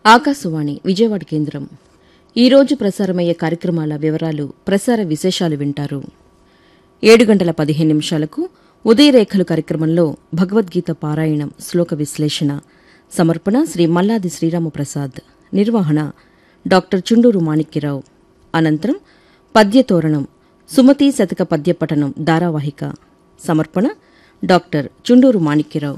ఆకాశవాణి విజయవాడ కేంద్రం ఈరోజు ప్రసారమయ్యే కార్యక్రమాల వివరాలు ప్రసార విశేషాలు వింటారు ఏడు గంటల పదిహేను నిమిషాలకు ఉదయరేఖలు కార్యక్రమంలో భగవద్గీత పారాయణం శ్లోక విశ్లేషణ సమర్పణ శ్రీ మల్లాది శ్రీరామప్రసాద్ నిర్వహణ డాక్టర్ చుండూరు మాణిక్యరావు అనంతరం పద్యతోరణం సుమతి శతక పద్యపఠనం ధారావాహిక సమర్పణ డాక్టర్ చుండూరు మాణిక్యరావు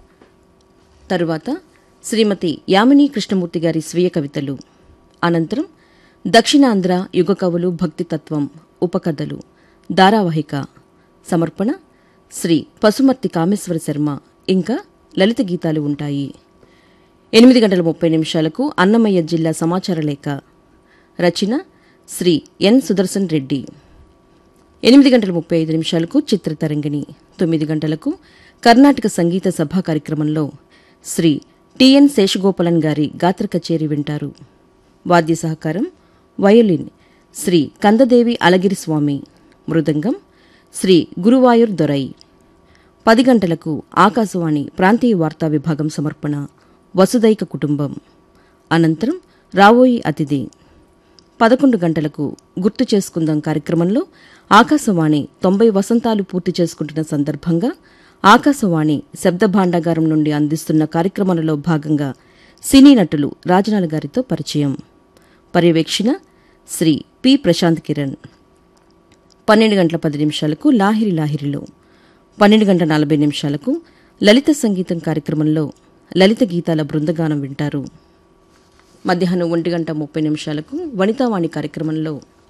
తరువాత శ్రీమతి యామిని కృష్ణమూర్తి గారి స్వీయ కవితలు అనంతరం దక్షిణాంధ్ర యుగ కవులు భక్తితత్వం ఉపకథలు ధారావాహిక సమర్పణ శ్రీ పసుమర్తి కామేశ్వర శర్మ ఇంకా లలిత గీతాలు ఉంటాయి ఎనిమిది గంటల ముప్పై నిమిషాలకు అన్నమయ్య జిల్లా సమాచార లేఖ రచన శ్రీ ఎన్ సుదర్శన్ రెడ్డి ఎనిమిది గంటల ముప్పై ఐదు నిమిషాలకు చిత్రతరంగిణి తొమ్మిది గంటలకు కర్ణాటక సంగీత సభా కార్యక్రమంలో శ్రీ టిఎన్ శేషగోపాలన్ గారి గాత్ర కచేరీ వింటారు వాద్య సహకారం వయోలిన్ శ్రీ కందదేవి అలగిరి స్వామి మృదంగం శ్రీ గురువాయూర్ దొరై పది గంటలకు ఆకాశవాణి ప్రాంతీయ వార్తా విభాగం సమర్పణ వసుదైక కుటుంబం అనంతరం రావోయి అతిథి పదకొండు గంటలకు గుర్తు చేసుకుందాం కార్యక్రమంలో ఆకాశవాణి తొంభై వసంతాలు పూర్తి చేసుకుంటున్న సందర్భంగా ఆకాశవాణి శబ్ద భాండాగారం నుండి అందిస్తున్న కార్యక్రమాలలో భాగంగా సినీ నటులు రాజనాల గారితో పరిచయం పర్యవేక్షణ శ్రీ పి ప్రశాంత్ కిరణ్ పన్నెండు గంటల పది నిమిషాలకు లాహిరి లాహిరిలో పన్నెండు గంటల నలభై నిమిషాలకు లలిత సంగీతం కార్యక్రమంలో లలిత గీతాల బృందగానం వింటారు మధ్యాహ్నం ఒంటి గంట ముప్పై నిమిషాలకు వనితావాణి కార్యక్రమంలో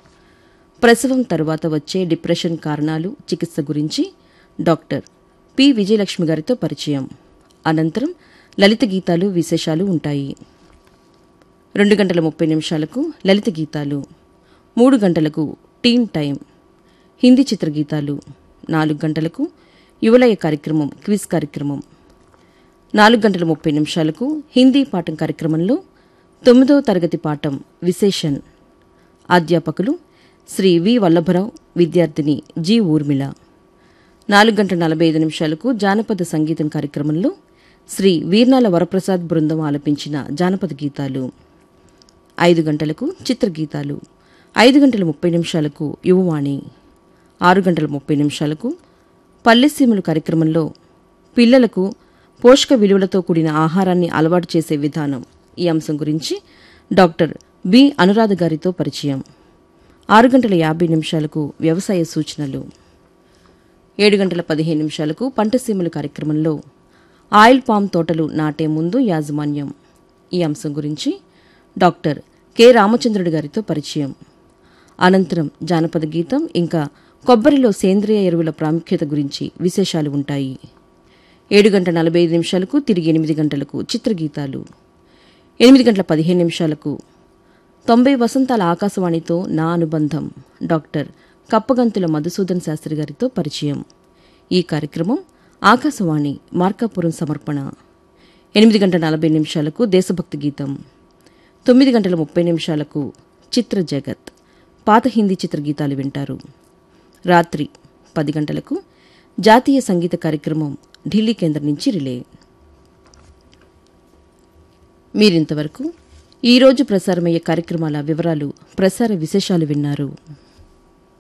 ప్రసవం తరువాత వచ్చే డిప్రెషన్ కారణాలు చికిత్స గురించి డాక్టర్ పి విజయలక్ష్మి గారితో పరిచయం అనంతరం లలిత గీతాలు విశేషాలు ఉంటాయి రెండు గంటల ముప్పై నిమిషాలకు లలిత గీతాలు మూడు గంటలకు టీన్ టైం హిందీ చిత్రగీతాలు నాలుగు గంటలకు యువలయ కార్యక్రమం క్విజ్ కార్యక్రమం నాలుగు గంటల ముప్పై నిమిషాలకు హిందీ పాఠం కార్యక్రమంలో తొమ్మిదవ తరగతి పాఠం విశేషన్ అధ్యాపకులు శ్రీ వి వల్లభరావు విద్యార్థిని జి ఊర్మిళ నాలుగు గంటల నలభై ఐదు నిమిషాలకు జానపద సంగీతం కార్యక్రమంలో శ్రీ వీర్నాల వరప్రసాద్ బృందం ఆలపించిన జానపద గీతాలు ఐదు గంటలకు చిత్రగీతాలు ఐదు గంటల ముప్పై నిమిషాలకు యువవాణి ఆరు గంటల ముప్పై నిమిషాలకు పల్లెసీమలు కార్యక్రమంలో పిల్లలకు పోషక విలువలతో కూడిన ఆహారాన్ని అలవాటు చేసే విధానం ఈ అంశం గురించి డాక్టర్ బి అనురాధ గారితో పరిచయం ఆరు గంటల యాభై నిమిషాలకు వ్యవసాయ సూచనలు ఏడు గంటల పదిహేను నిమిషాలకు పంటసీమలు కార్యక్రమంలో ఆయిల్ పామ్ తోటలు నాటే ముందు యాజమాన్యం ఈ అంశం గురించి డాక్టర్ కె రామచంద్రుడి గారితో పరిచయం అనంతరం జానపద గీతం ఇంకా కొబ్బరిలో సేంద్రియ ఎరువుల ప్రాముఖ్యత గురించి విశేషాలు ఉంటాయి ఏడు గంటల నలభై ఐదు నిమిషాలకు తిరిగి ఎనిమిది గంటలకు చిత్రగీతాలు ఎనిమిది గంటల పదిహేను నిమిషాలకు తొంభై వసంతాల ఆకాశవాణితో నా అనుబంధం డాక్టర్ కప్పగంతుల మధుసూదన్ శాస్త్రి గారితో పరిచయం ఈ కార్యక్రమం ఆకాశవాణి మార్కాపురం సమర్పణ ఎనిమిది గంటల నలభై నిమిషాలకు దేశభక్తి గీతం తొమ్మిది గంటల ముప్పై నిమిషాలకు చిత్ర జగత్ పాత హిందీ చిత్రగీతాలు వింటారు రాత్రి పది గంటలకు జాతీయ సంగీత కార్యక్రమం ఢిల్లీ కేంద్రం నుంచి రిలే మీరింతవరకు ఈరోజు ప్రసారమయ్యే కార్యక్రమాల వివరాలు ప్రసార విశేషాలు విన్నారు